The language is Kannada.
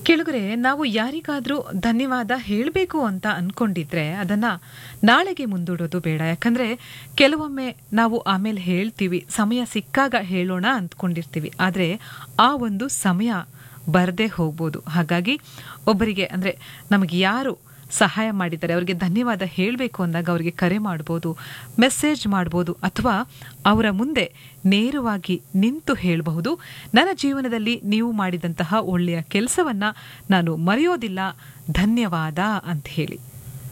ಕೆಳಗರೆ ನಾವು ಯಾರಿಗಾದ್ರೂ ಧನ್ಯವಾದ ಹೇಳಬೇಕು ಅಂತ ಅನ್ಕೊಂಡಿದ್ರೆ ಅದನ್ನ ನಾಳೆಗೆ ಮುಂದೂಡೋದು ಬೇಡ ಯಾಕಂದ್ರೆ ಕೆಲವೊಮ್ಮೆ ನಾವು ಆಮೇಲೆ ಹೇಳ್ತೀವಿ ಸಮಯ ಸಿಕ್ಕಾಗ ಹೇಳೋಣ ಅಂದ್ಕೊಂಡಿರ್ತೀವಿ ಆದ್ರೆ ಆ ಒಂದು ಸಮಯ ಬರದೇ ಹೋಗ್ಬೋದು ಹಾಗಾಗಿ ಒಬ್ಬರಿಗೆ ಅಂದ್ರೆ ನಮಗೆ ಯಾರು ಸಹಾಯ ಮಾಡಿದ್ದಾರೆ ಅವರಿಗೆ ಧನ್ಯವಾದ ಹೇಳಬೇಕು ಅಂದಾಗ ಅವರಿಗೆ ಕರೆ ಮಾಡ್ಬೋದು ಮೆಸೇಜ್ ಮಾಡ್ಬೋದು ಅಥವಾ ಅವರ ಮುಂದೆ ನೇರವಾಗಿ ನಿಂತು ಹೇಳಬಹುದು ನನ್ನ ಜೀವನದಲ್ಲಿ ನೀವು ಮಾಡಿದಂತಹ ಒಳ್ಳೆಯ ಕೆಲಸವನ್ನ ನಾನು ಮರೆಯೋದಿಲ್ಲ ಧನ್ಯವಾದ ಅಂತ ಹೇಳಿ